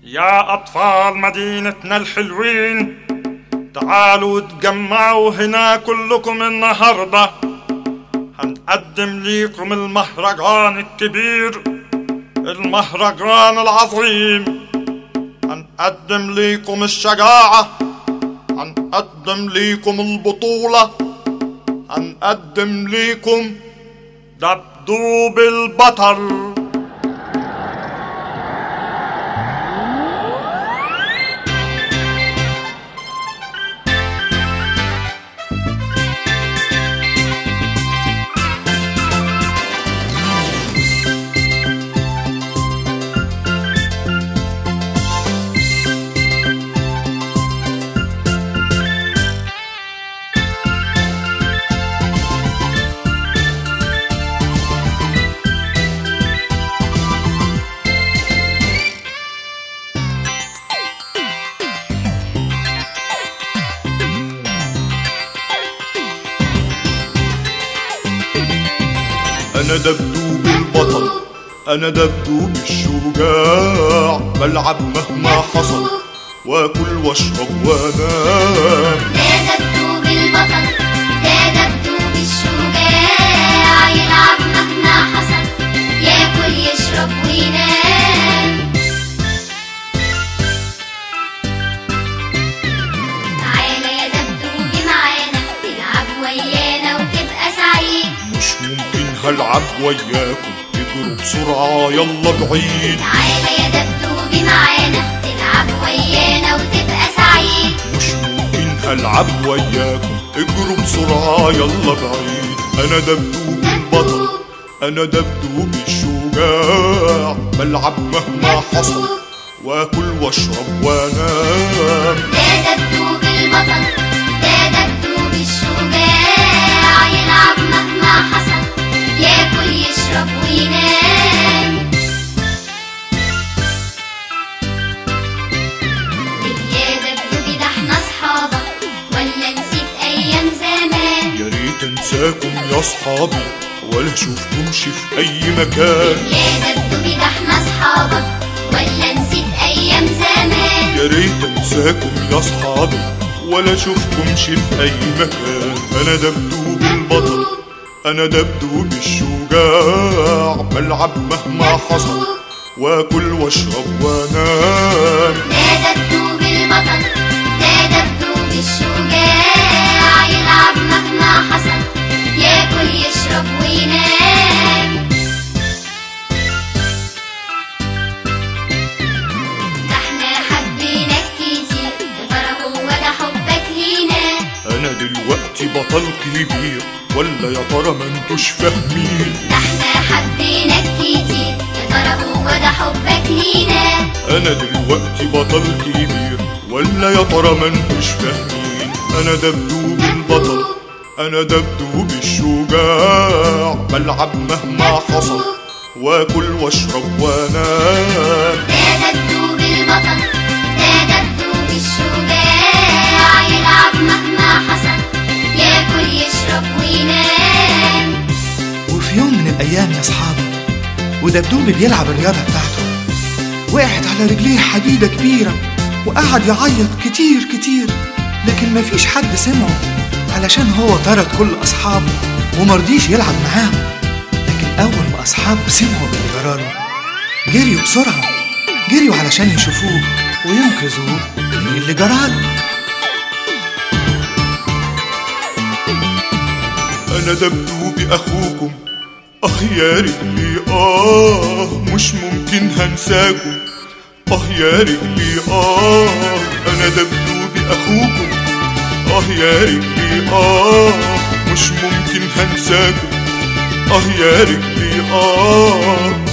يا أطفال مدينتنا الحلوين تعالوا تجمعوا هنا كلكم النهاردة هنقدم ليكم المهرجان الكبير المهرجان العظيم هنقدم ليكم الشجاعة هنقدم ليكم البطولة هنقدم ليكم دبدوب البطل أنا دبدوب البطل أنا دبدوب الشجاع بلعب مهما حصل وآكل واشرب وانام ده دبدوب البطل ده دبدوب الشجاع يلعب مهما حصل ياكل يشرب وينام تعالى يا دبدوبي معانا تلعب ويانا وتبقى سعيد مش ممكن هلعب وياكم اجروا بسرعة يلا بعيد تعالى يا دبدوبي معانا تلعب ويانا وتبقى سعيد مش ممكن هلعب وياكم اجروا بسرعة يلا بعيد أنا دبدوب البطل أنا دبدوب الشجاع بلعب مهما حصل وآكل واشرب وانام ده دبدوب البطل ده دبدوب الشجاع يلعب مهما حصل ياكل يشرب وينام ليه يا دبدوبي ده احنا اصحابك ولا نسيت ايام زمان يا ريت انساكم يا اصحابي ولا اشوفكمش في اي مكان يا دبدوبي ده احنا اصحابك ولا نسيت ايام زمان يا ريت انساكم يا اصحابي ولا اشوفكمش في اي مكان انا دبدوب البطل انا دبدوب الشجاع بلعب مهما حصل واكل واشرب وانام ده دبدوب البطل ده دبدوب الشجاع يلعب مهما حصل ياكل يشرب وينام ده احنا حبيناك كتير يا ترى هو ده حبك لينا انا دلوقتي بطل كبير ولا يا ترى ما انتوش فاهمين ده احنا حبيناك كتير يا ترى هو ده حبك لينا انا دلوقتي بطل كبير ولا يا ترى ما انتوش فاهمين انا دبدوب البطل انا دبدوب الشجاع بلعب مهما حصل واكل واشرب وانام ده دبدوب البطل ده دبدوب الشجاع يلعب مهما حصل ياكل يشرب وينام وفي يوم من الأيام يا أصحابي ودبدوبي بيلعب الرياضة بتاعته وقعت على رجليه حديدة كبيرة وقعد يعيط كتير كتير لكن مفيش حد سمعه علشان هو طرد كل أصحابه ومرضيش يلعب معاهم لكن أول ما أصحابه سمعوا باللي جراله جريوا بسرعة جريوا علشان يشوفوه وينقذوه من اللي جراله انا دبدوبي اخوكم اه يا رجلي اه مش ممكن هنساكم اه يا رجلي اه انا دبدوبي اخوكم اه يا رجلي اه مش ممكن هنساكم اه يا رجلي اه